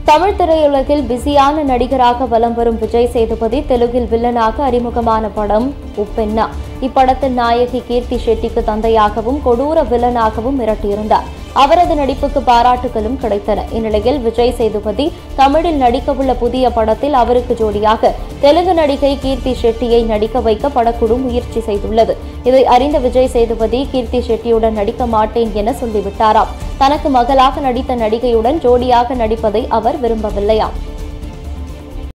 தமிழ் திரையுலகில் பிஸியான நடிகராக வலம் வரும் விஜய் சேதுபதி தெலுங்கில் வில்லனாக அறிமுகமான படம் உப்பென்னா இப்படத்தில் நாயகி கீர்த்தி ஷெட்டிக்கு தந்தையாகவும் கொடூர வில்லனாகவும் மிரட்டியிருந்தார் அவரது நடிப்புக்கு பாராட்டுகளும் கிடைத்தன இந்நிலையில் விஜய் சேதுபதி தமிழில் நடிக்கவுள்ள புதிய படத்தில் அவருக்கு ஜோடியாக தெலுங்கு நடிகை கீர்த்தி ஷெட்டியை நடிக்க வைக்க படக்குழு முயற்சி செய்துள்ளது இதை அறிந்த விஜய் சேதுபதி கீர்த்தி ஷெட்டியுடன் நடிக்க மாட்டேன் என சொல்லிவிட்டாராம் தனக்கு மகளாக நடித்த நடிகையுடன் ஜோடியாக நடிப்பதை அவர் விரும்பவில்லையாம்